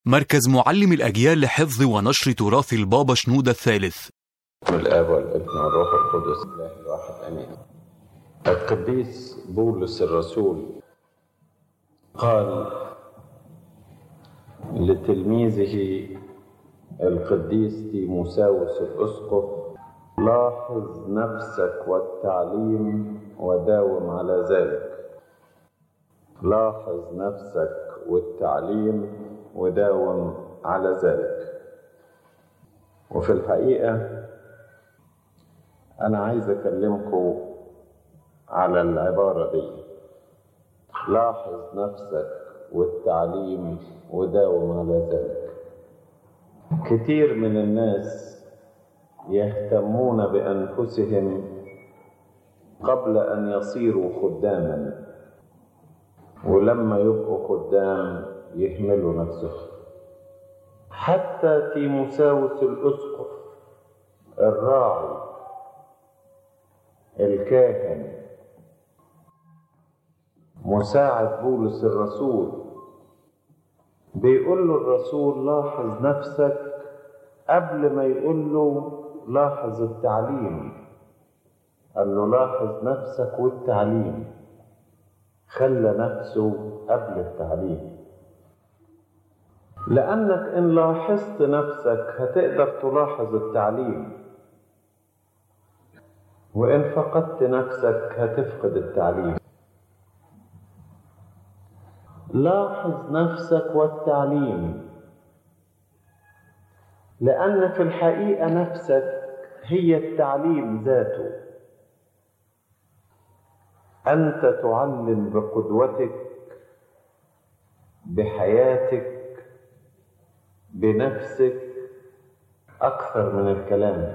مركز معلم الأجيال لحفظ ونشر تراث البابا شنودة الثالث باسم الاب والابن والروح القدس الاله الواحد امين القديس بولس الرسول قال لتلميذه القديس تيموساوس الاسقف لاحظ نفسك والتعليم وداوم على ذلك لاحظ نفسك والتعليم وداوم على ذلك وفي الحقيقه أنا عايز أكلمكم على العبارة دي لاحظ نفسك والتعليم وداوم على ذلك كتير من الناس يهتمون بأنفسهم قبل أن يصيروا خداما ولما يبقوا خدام يهملوا نفسهم حتى تيموساوس الأسقف الراعي الكاهن مساعد بولس الرسول بيقول له الرسول لاحظ نفسك قبل ما يقول له لاحظ التعليم قال له لاحظ نفسك والتعليم خلى نفسه قبل التعليم لأنك إن لاحظت نفسك هتقدر تلاحظ التعليم وإن فقدت نفسك هتفقد التعليم لاحظ نفسك والتعليم لأن في الحقيقة نفسك هي التعليم ذاته أنت تعلم بقدوتك بحياتك بنفسك أكثر من الكلام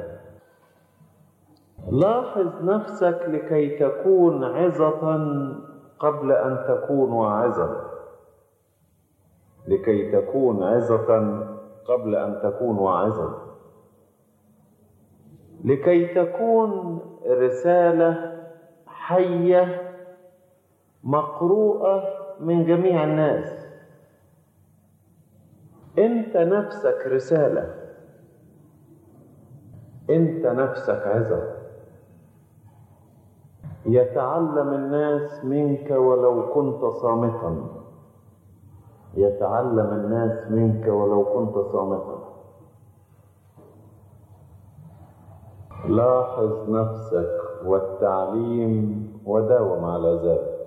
لاحظ نفسك لكي تكون عظة قبل أن تكون واعظا لكي تكون عظة قبل أن تكون واعظا لكي تكون رسالة حية مقروءة من جميع الناس أنت نفسك رسالة أنت نفسك عظة يتعلم الناس منك ولو كنت صامتا يتعلم الناس منك ولو كنت صامتا لاحظ نفسك والتعليم وداوم على ذلك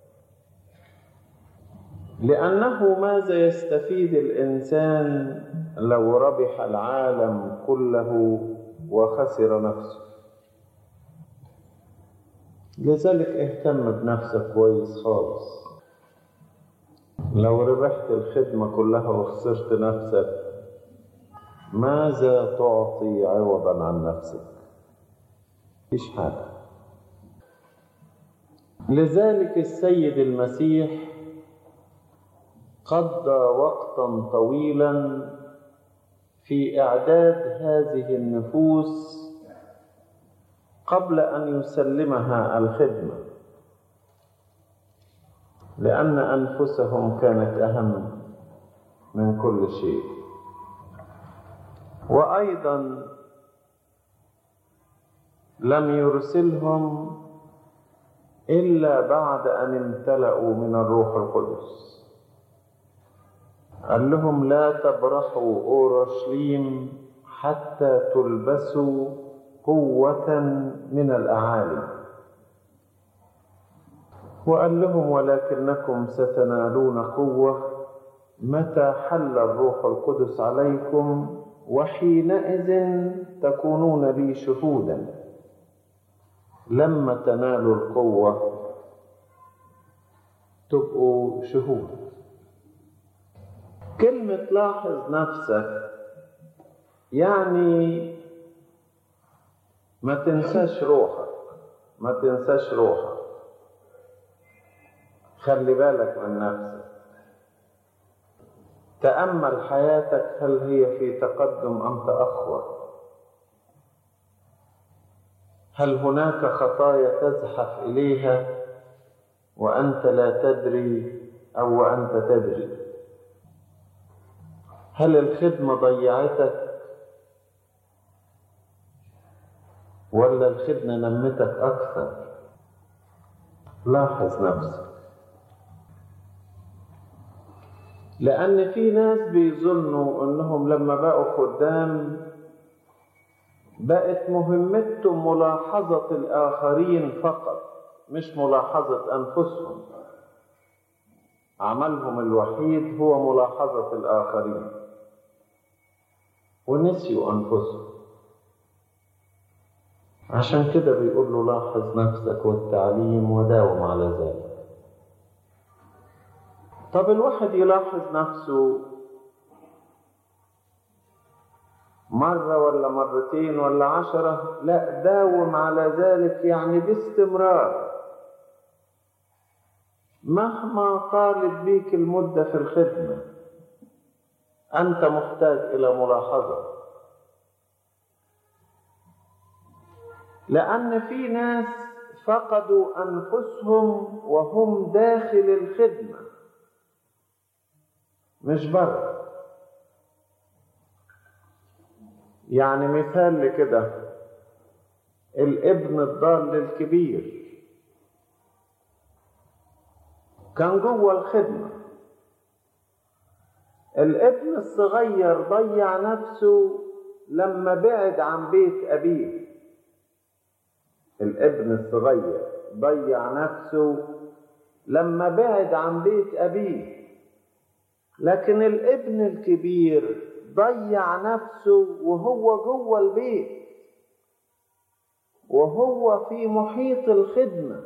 لأنه ماذا يستفيد الإنسان لو ربح العالم كله وخسر نفسه لذلك اهتم بنفسك كويس خالص لو ربحت الخدمة كلها وخسرت نفسك ماذا تعطي عوضا عن نفسك مفيش حاجة لذلك السيد المسيح قضى وقتا طويلا في إعداد هذه النفوس قبل أن يسلمها الخدمة لأن أنفسهم كانت أهم من كل شيء وأيضا لم يرسلهم إلا بعد أن امتلأوا من الروح القدس قال لهم لا تبرحوا أورشليم حتى تلبسوا قوة من الأعالي وقال لهم ولكنكم ستنالون قوة متى حل الروح القدس عليكم وحينئذ تكونون لي شهودا لما تنالوا القوة تبقوا شهود كلمة لاحظ نفسك يعني ما تنساش روحك ما تنساش روحك خلي بالك من نفسك تأمل حياتك هل هي في تقدم أم تأخر هل هناك خطايا تزحف إليها وأنت لا تدري أو وأنت تدري هل الخدمة ضيعتك ولا الخدمة نمتك أكثر لاحظ نفسك لأن في ناس بيظنوا أنهم لما بقوا خدام بقت مهمتهم ملاحظة الآخرين فقط مش ملاحظة أنفسهم عملهم الوحيد هو ملاحظة الآخرين ونسيوا أنفسهم عشان كده بيقول له لاحظ نفسك والتعليم وداوم على ذلك طب الواحد يلاحظ نفسه مرة ولا مرتين ولا عشرة لا داوم على ذلك يعني باستمرار مهما طالت بيك المدة في الخدمة أنت محتاج إلى ملاحظة لأن في ناس فقدوا أنفسهم وهم داخل الخدمة مش بره يعني مثال لكده الابن الضال الكبير كان جوه الخدمة الابن الصغير ضيع نفسه لما بعد عن بيت أبيه الابن الصغير ضيع نفسه لما بعد عن بيت أبيه لكن الابن الكبير ضيع نفسه وهو جوه البيت وهو في محيط الخدمة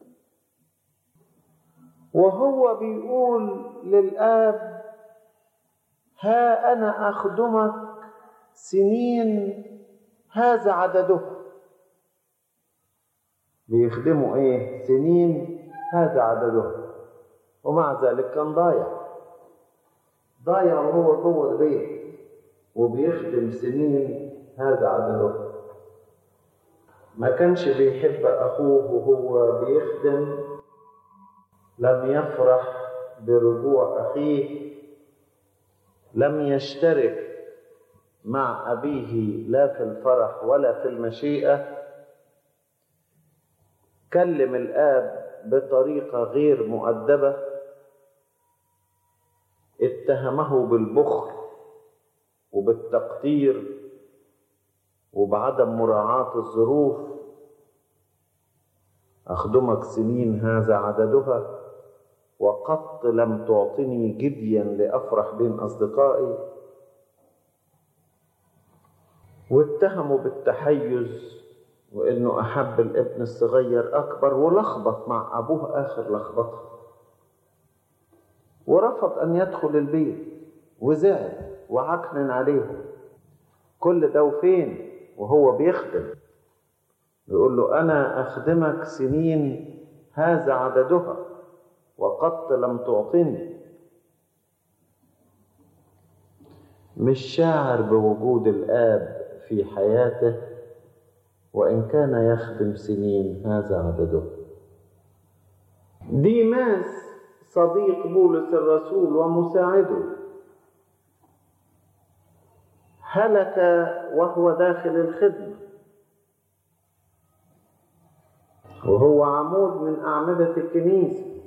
وهو بيقول للآب ها أنا أخدمك سنين هذا عددها بيخدموا ايه سنين هذا عددها ومع ذلك كان ضايع ضايع وهو جوه البيت وبيخدم سنين هذا عدده ما كانش بيحب اخوه وهو بيخدم لم يفرح برجوع اخيه لم يشترك مع ابيه لا في الفرح ولا في المشيئه كلم الاب بطريقه غير مؤدبه اتهمه بالبخل وبالتقدير وبعدم مراعاه الظروف اخدمك سنين هذا عددها وقط لم تعطني جديا لافرح بين اصدقائي واتهموا بالتحيز وانه احب الابن الصغير اكبر ولخبط مع ابوه اخر لخبطه ورفض ان يدخل البيت وزعل وعكنن عليهم كل ده وفين وهو بيخدم يقول له انا اخدمك سنين هذا عددها وقد لم تعطني مش شاعر بوجود الاب في حياته وإن كان يخدم سنين هذا عدده ديماس صديق بولس الرسول ومساعده هلك وهو داخل الخدمة وهو عمود من أعمدة الكنيسة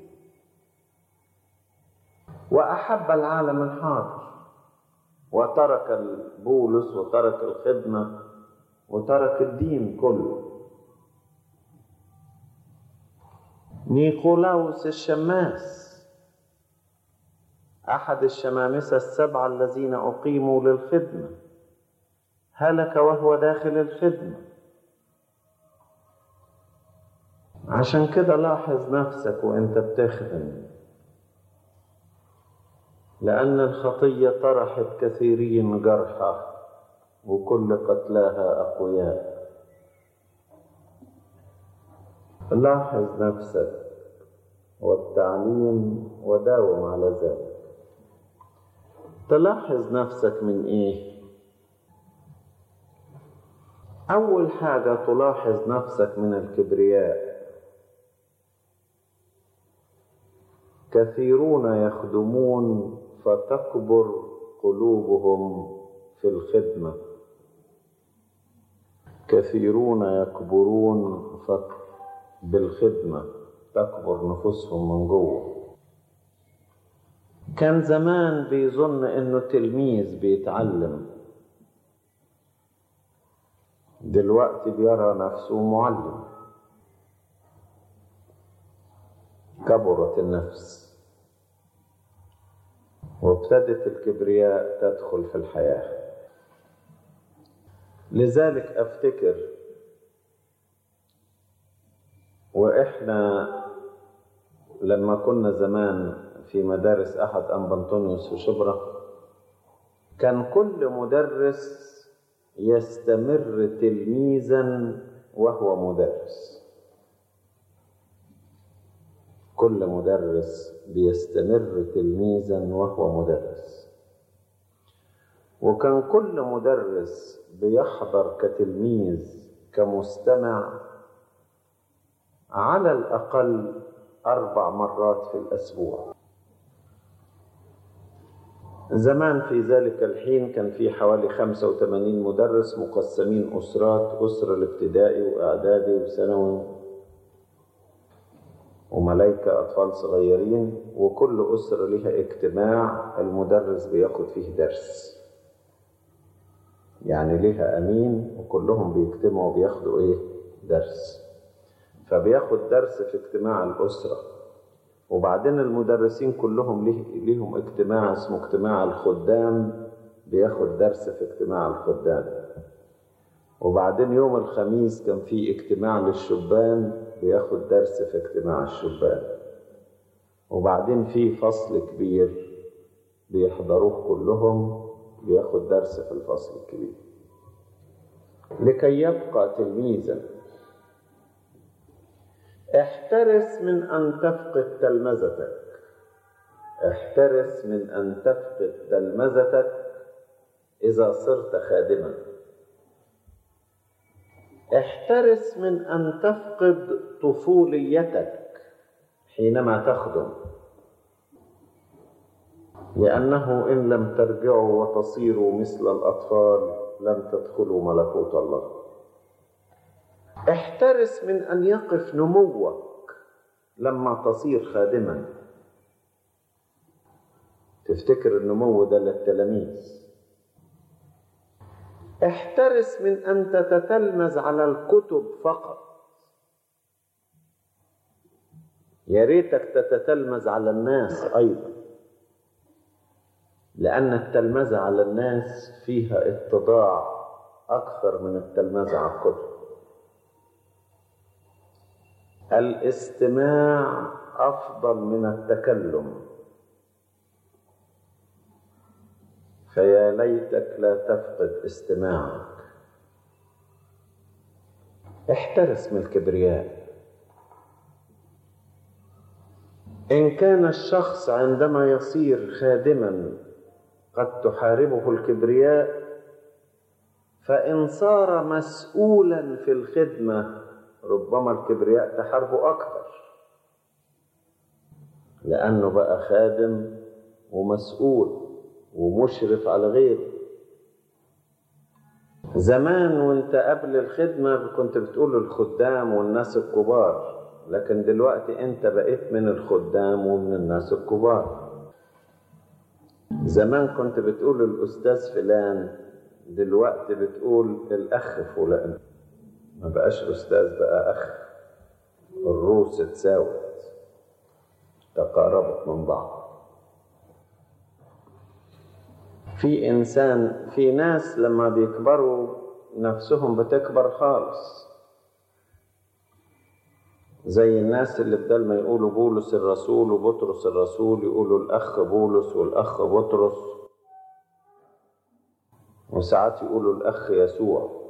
وأحب العالم الحاضر وترك بولس وترك الخدمه وترك الدين كله نيقولاوس الشماس أحد الشمامسة السبعة الذين أقيموا للخدمة هلك وهو داخل الخدمة عشان كده لاحظ نفسك وانت بتخدم لأن الخطية طرحت كثيرين جرحى وكل قتلاها أقوياء لاحظ نفسك والتعليم وداوم على ذلك تلاحظ نفسك من ايه اول حاجه تلاحظ نفسك من الكبرياء كثيرون يخدمون فتكبر قلوبهم في الخدمة كثيرون يكبرون بالخدمة تكبر نفوسهم من جوه كان زمان بيظن انه تلميذ بيتعلم دلوقتي بيرى نفسه معلم كبرت النفس وابتدت الكبرياء تدخل في الحياة لذلك افتكر واحنا لما كنا زمان في مدارس احد انبنطونيوس في شبرا كان كل مدرس يستمر تلميذا وهو مدرس كل مدرس بيستمر تلميذا وهو مدرس وكان كل مدرس بيحضر كتلميذ كمستمع على الأقل أربع مرات في الأسبوع زمان في ذلك الحين كان في حوالي 85 مدرس مقسمين أسرات أسرة الابتدائي وإعدادي وثانوي وملايكة أطفال صغيرين وكل أسرة لها اجتماع المدرس بياخد فيه درس يعني لها أمين وكلهم بيجتمعوا بياخدوا إيه درس فبياخد درس في اجتماع الأسرة وبعدين المدرسين كلهم ليه ليهم اجتماع اسمه اجتماع الخدام بياخد درس في اجتماع الخدام وبعدين يوم الخميس كان في اجتماع للشبان بياخد درس في اجتماع الشبان وبعدين في فصل كبير بيحضروه كلهم بياخد درس في الفصل الكبير لكي يبقى تلميذا احترس من أن تفقد تلمذتك احترس من أن تفقد تلمذتك إذا صرت خادما احترس من أن تفقد طفوليتك حينما تخدم لأنه إن لم ترجعوا وتصيروا مثل الأطفال لن تدخلوا ملكوت الله احترس من أن يقف نموك لما تصير خادما تفتكر النمو ده للتلاميذ احترس من أن تتتلمذ على الكتب فقط يا ريتك تتتلمذ على الناس أيضا لأن التلمذة على الناس فيها اتضاع أكثر من التلمذة على الكتب الاستماع أفضل من التكلم فيا ليتك لا تفقد استماعك احترس من الكبرياء إن كان الشخص عندما يصير خادما قد تحاربه الكبرياء فإن صار مسؤولا في الخدمة ربما الكبرياء تحاربه أكثر لأنه بقى خادم ومسؤول ومشرف على غيره زمان وانت قبل الخدمة كنت بتقول الخدام والناس الكبار لكن دلوقتي انت بقيت من الخدام ومن الناس الكبار زمان كنت بتقول الأستاذ فلان دلوقتي بتقول الأخ فلان ما بقاش أستاذ بقى أخ الروس اتساوت تقاربت من بعض في إنسان في ناس لما بيكبروا نفسهم بتكبر خالص زي الناس اللي بدل ما يقولوا بولس الرسول وبطرس الرسول يقولوا الأخ بولس والأخ بطرس وساعات يقولوا الأخ يسوع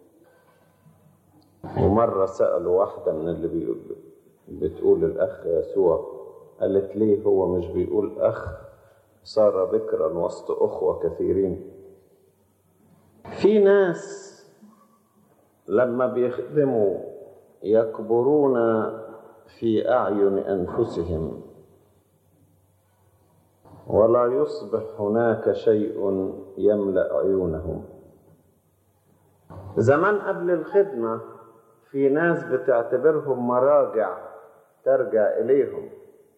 ومرة سألوا واحدة من اللي بيقول بتقول الأخ يسوع قالت ليه هو مش بيقول أخ صار بكرا وسط أخوة كثيرين في ناس لما بيخدموا يكبرون في أعين أنفسهم ولا يصبح هناك شيء يملا عيونهم زمان قبل الخدمه في ناس بتعتبرهم مراجع ترجع اليهم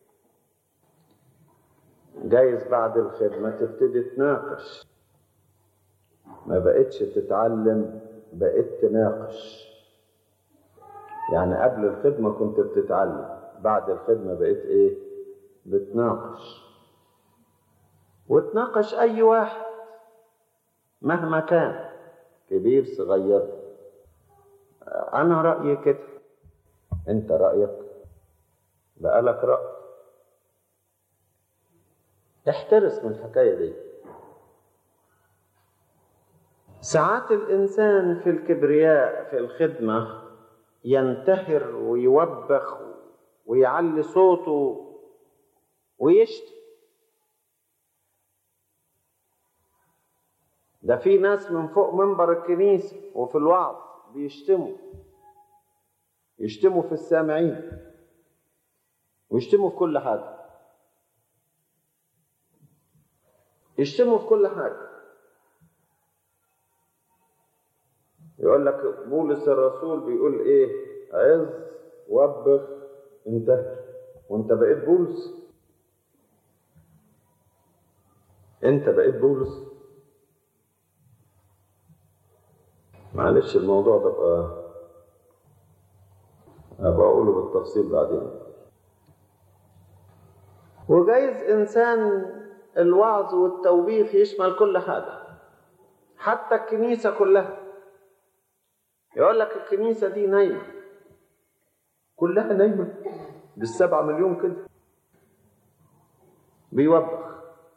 جايز بعد الخدمه تبتدي تناقش ما بقتش تتعلم بقيت تناقش يعني قبل الخدمه كنت بتتعلم بعد الخدمه بقيت ايه بتناقش وتناقش اي واحد مهما كان كبير صغير انا رايي كده انت رايك بقالك راي احترس من الحكايه دي ساعات الانسان في الكبرياء في الخدمه ينتهر ويوبخ ويعلي صوته ويشتم ده في ناس من فوق منبر الكنيسة وفي الوعظ بيشتموا يشتموا في السامعين ويشتموا في كل حاجة يشتموا في كل حاجة يقول لك بولس الرسول بيقول ايه عز وبخ انتهر وانت بقيت بولس انت بقيت بولس معلش الموضوع ده بقى ابقى اقوله بالتفصيل بعدين وجايز انسان الوعظ والتوبيخ يشمل كل حاجه حتى الكنيسه كلها يقول لك الكنيسه دي نايمه كلها نايمه بالسبعة مليون كده بيوبخ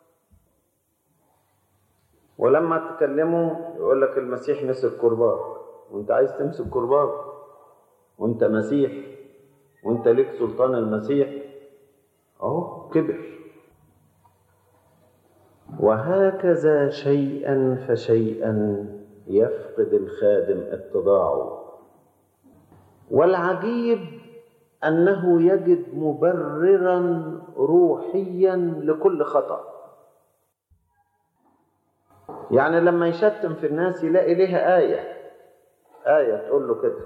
ولما تكلموا يقول لك المسيح مسك كرباج وانت عايز تمسك كرباج وانت مسيح وانت ليك سلطان المسيح اهو كبر وهكذا شيئا فشيئا يفقد الخادم اتضاعه والعجيب انه يجد مبررا روحيا لكل خطأ يعني لما يشتم في الناس يلاقي ليها آية آية تقول له كده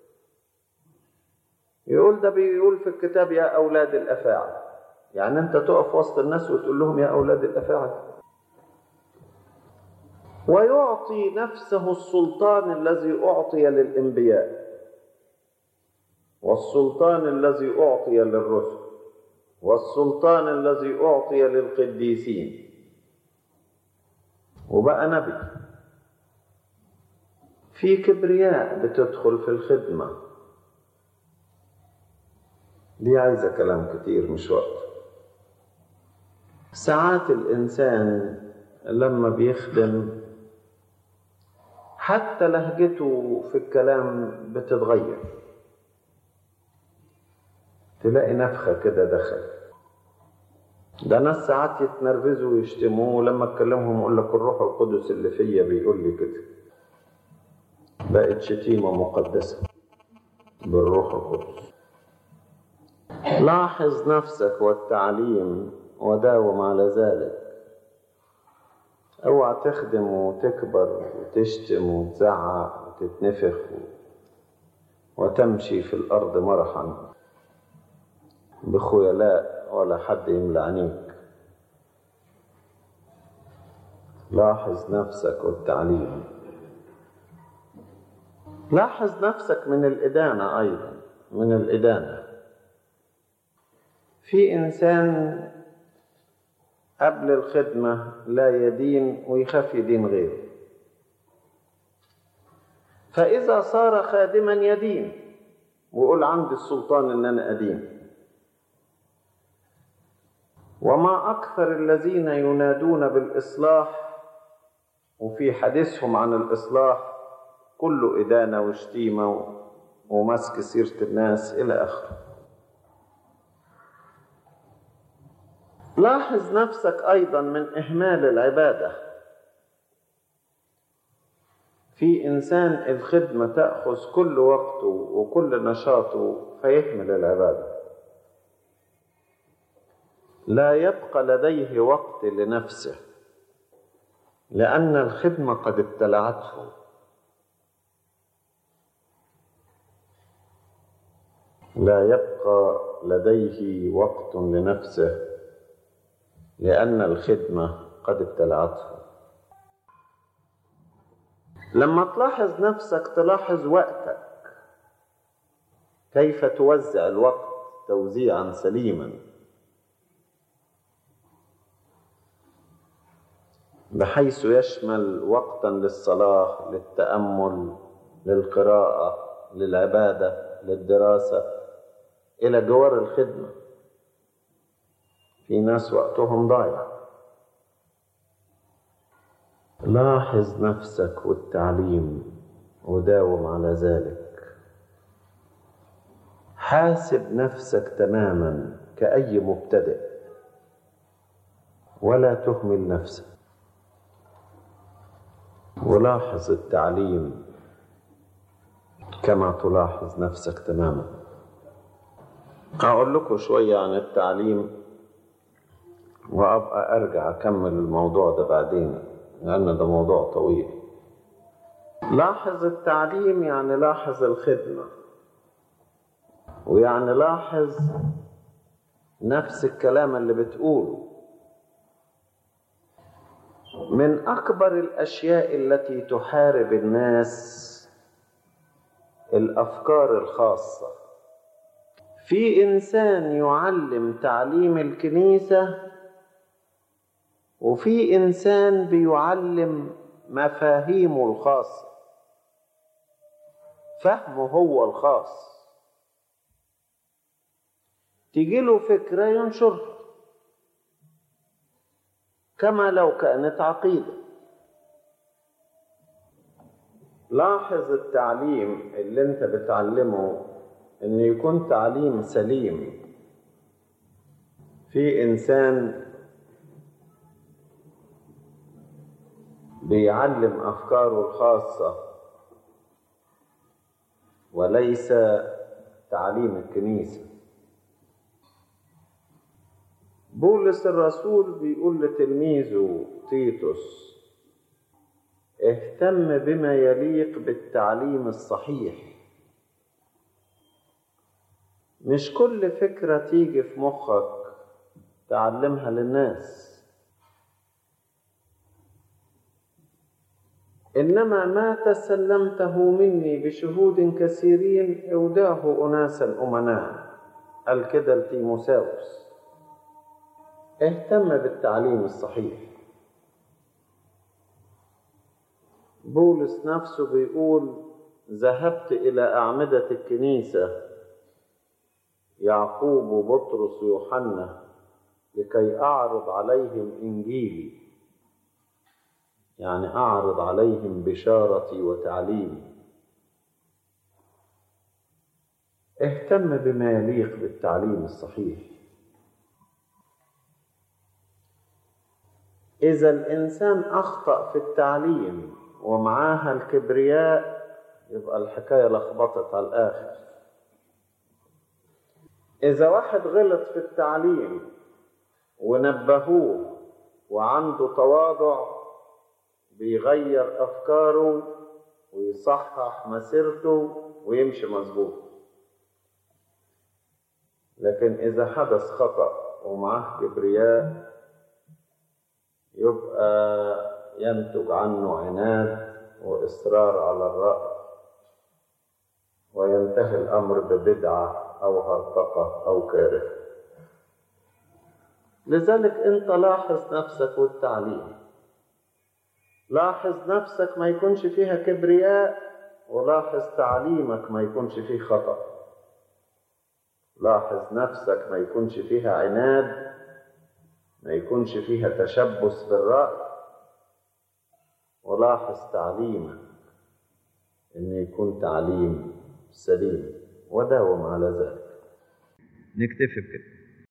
يقول ده بيقول في الكتاب يا أولاد الأفاعي يعني أنت تقف وسط الناس وتقول لهم يا أولاد الأفاعي ويعطي نفسه السلطان الذي أعطي للأنبياء والسلطان الذي أعطي للرسل والسلطان الذي أعطي للقديسين وبقى نبي في كبرياء بتدخل في الخدمة دي عايزة كلام كتير مش وقت ساعات الإنسان لما بيخدم حتى لهجته في الكلام بتتغير تلاقي نفخة كده دخل ده ناس ساعات يتنرفزوا ويشتموه ولما اتكلمهم يقول لك الروح القدس اللي فيا بيقول لي كده بقت شتيمة مقدسة بالروح القدس لاحظ نفسك والتعليم وداوم على ذلك اوعى تخدم وتكبر وتشتم وتزعق وتتنفخ وتمشي في الارض مرحا بخيلاء ولا حد يملى عينيك لاحظ نفسك والتعليم لاحظ نفسك من الإدانة أيضا من الإدانة في إنسان قبل الخدمة لا يدين ويخاف يدين غيره فإذا صار خادما يدين ويقول عندي السلطان إن أنا أدين وما أكثر الذين ينادون بالإصلاح وفي حديثهم عن الإصلاح كله إدانة وشتيمة ومسك سيرة الناس إلى آخره لاحظ نفسك أيضا من إهمال العبادة في إنسان الخدمة تأخذ كل وقته وكل نشاطه فيهمل العبادة لا يبقى لديه وقت لنفسه لأن الخدمة قد ابتلعته لا يبقى لديه وقت لنفسه لأن الخدمة قد ابتلعته لما تلاحظ نفسك تلاحظ وقتك كيف توزع الوقت توزيعا سليما بحيث يشمل وقتا للصلاة للتأمل للقراءة للعبادة للدراسة إلى جوار الخدمة في ناس وقتهم ضايع لاحظ نفسك والتعليم وداوم على ذلك حاسب نفسك تماما كأي مبتدئ ولا تهمل نفسك ولاحظ التعليم كما تلاحظ نفسك تماما هقول لكم شوية عن التعليم وأبقى أرجع أكمل الموضوع ده بعدين لأن ده موضوع طويل لاحظ التعليم يعني لاحظ الخدمة ويعني لاحظ نفس الكلام اللي بتقوله من أكبر الأشياء التي تحارب الناس الأفكار الخاصة في إنسان يعلم تعليم الكنيسة وفي إنسان بيعلم مفاهيمه الخاصة فهمه هو الخاص تيجي له فكرة ينشرها كما لو كانت عقيده لاحظ التعليم اللي انت بتعلمه ان يكون تعليم سليم في انسان بيعلم افكاره الخاصه وليس تعليم الكنيسه بولس الرسول بيقول لتلميذه تيتوس اهتم بما يليق بالتعليم الصحيح مش كل فكرة تيجي في مخك تعلمها للناس إنما ما تسلمته مني بشهود كثيرين أوداه أناسا أمناء قال كده لتيموساوس اهتم بالتعليم الصحيح بولس نفسه بيقول ذهبت إلى أعمدة الكنيسة يعقوب وبطرس ويوحنا لكي أعرض عليهم إنجيلي يعني أعرض عليهم بشارتي وتعليمي اهتم بما يليق بالتعليم الصحيح إذا الإنسان أخطأ في التعليم ومعاها الكبرياء يبقى الحكاية لخبطت على الآخر إذا واحد غلط في التعليم ونبهوه وعنده تواضع بيغير أفكاره ويصحح مسيرته ويمشي مظبوط لكن إذا حدث خطأ ومعاه كبرياء يبقى ينتج عنه عناد وإصرار على الرأي وينتهي الأمر ببدعة أو هرطقة أو كارثة لذلك أنت لاحظ نفسك والتعليم لاحظ نفسك ما يكونش فيها كبرياء ولاحظ تعليمك ما يكونش فيه خطأ لاحظ نفسك ما يكونش فيها عناد ما يكونش فيها تشبث بالرأي ولاحظ تعليمك ان يكون تعليم سليم وداوم على ذلك نكتفي بكده